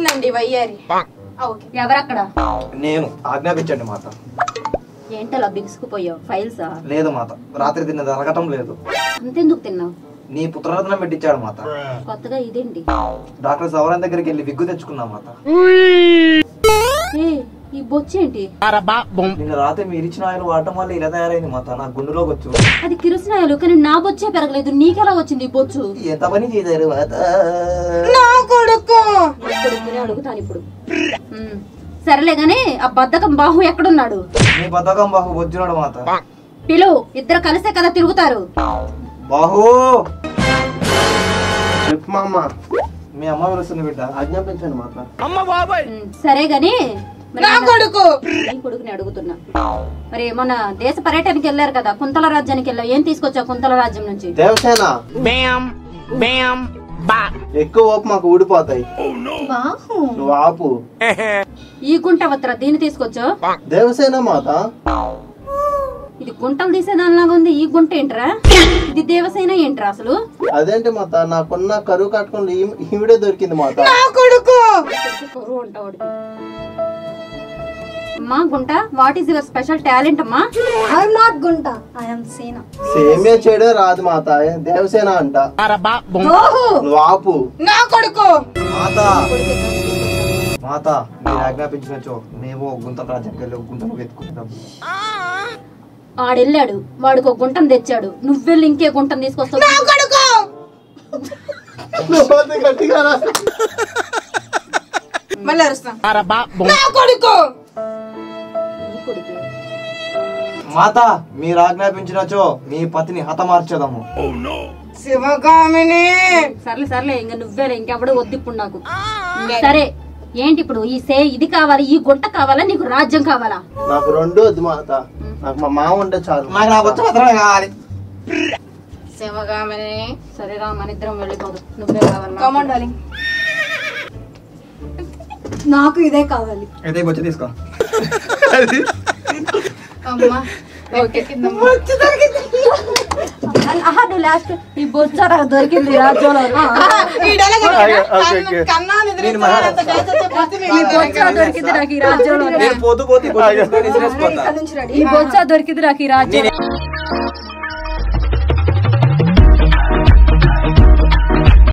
వచ్చిందండి వయ్యారి ఆ, ఓకే ఎవరక్కడ నేను ఆజ్ఞాపించండి మాత ఏంటలా బిగుసుకుపోయావు ఫైల్సా లేదు మాత రాత్రి తిన్నది అరగటం లేదు అంతెందుకు తిన్నావు నీ పుత్రరత్నం పెట్టించాడు మాత కొత్తగా ఇదేంటి డాక్టర్ సవరన్ దగ్గరికి వెళ్ళి విగ్గు తెచ్చుకున్నా మాత ఏ ఈ బొచ్చేంటి నిన్న రాత్రి మీరు ఇచ్చిన ఆయిల్ వాడటం వల్ల ఇలా తయారైంది మాత నా గుండెలోకి వచ్చు అది కిరసనాయలు కానీ నా బొచ్చే పెరగలేదు నీకెలా వచ్చింది ఈ బొచ్చు ఎంత పని చేశారు మాత నా కొడుకు ఇప్పుడు అడుగుతాను ఇప్పుడు ఉమ్, సరేలే గాని ఆ బద్దకం బాహు ఎక్కడున్నాడు నీ పథకం బాహు వచ్చినాడు మాత పిలు ఇద్దరు కలిసే కదా తిరుగుతారు బాహు చెప్పు మా అమ్మ మీ అమ్మ పిలుస్తుంది బిడ్డ ఆజ్ఞాపించండి మాత ఉమ్, సరే గాని మరి నా మన- కొడుకు నీ కొడుకుని అడుగుతున్నా మరి మొన్న దేశ పర్యటనకి వెళ్ళారు కదా కుంతల రాజ్యానికి వెళ్ళావు ఏం తీసుకొచ్చావు కుంతల రాజ్యం నుంచి దేవసేన ఎక్కువ ఓపు మాకు ఊడిపోతాయి బాహు నువ్వు ఆపు ఈ గుంట వత్ర దీన్ని తీసుకొచ్చావు దేవసేన మాత ఇది గుంటలు తీసేదానిలాగా ఉంది ఈ గుంట ఏంట్రా ఇది దేవసేన ఏంట్రా అసలు అదేంటి మాత నాకున్న కరువు కట్టుకుని ఈ- ఈవిడే దొరికింది మాత నా కొడుకు కరువు అంట వాడికి. అమ్మా గుంట what is your special talent అమ్మా ఐఎమ్ నాట్ గుంట ఐఎమ్ సీనా సేమే చేయడే రాదు మాత దేవసేన అంట నువ్వు ఆపు నా కొడుకు మాత మాత మీరు ఆజ్ఞాపించినచో మేము గుంతల రాజ్యానికి వెళ్ళి ఒక గుంతను వెతుకుంటాం వాడెళ్ళాడు వాడికి ఒక గుంటను తెచ్చాడు నువ్వెళ్ళి ఇంకే గుంటను తీసుకొస్తావు నా కొడుకు నువ్వు అంత గట్టిగా రా. మళ్ళీ అరుస్తాం నా కొడుకు ఈ కొడుకు. మాత మీరు ఆజ్ఞాపించినచో మీ పతిని హతమార్చదము శివగామిని సర్లే సర్లే ఇంకా నువ్వేలే ఇంకెవడు వద్దు ఇప్పుడు నాకు సరే ఏంటి ఇప్పుడు ఈ సే ఇది కావాలి ఈ గుంట కావాలా నీకు రాజ్యం కావాలా నాకు రెండు వద్దు మాత నాకు మా మామ ఉంటే చాలు నాకు నా బొచ్చ మాత్రమే కావాలి శివగామిని సరే రా మన ఇద్దరం వెళ్ళిపోదు నువ్వే కావాలి నాకు. కమాండ్ డార్లింగ్ నాకు ఇదే కావాలి అయితే ఈ బొచ్చ తీసుకో అమ్మా ఓకే కింద ఆహా, నువ్వు లాస్ట్ ఈ బొచ్చారా దొరికింది రాజ్యంలో ఓకే, ఓకే. కన్నా నిద్రిస్తున్నాడంత చేసేస్తే పసి ఈ బొచ్చా దొరికింది నాకు ఈ రాజ్యంలో నేను పోతూ పోతూ ఈ బొచ్చ తీసుకొని విసిరేసిపోతా. ఇక్కడ నుంచి రెడీ ఈ బొచ్చా దొరికింది నాకు ఈ రాజ్యంలో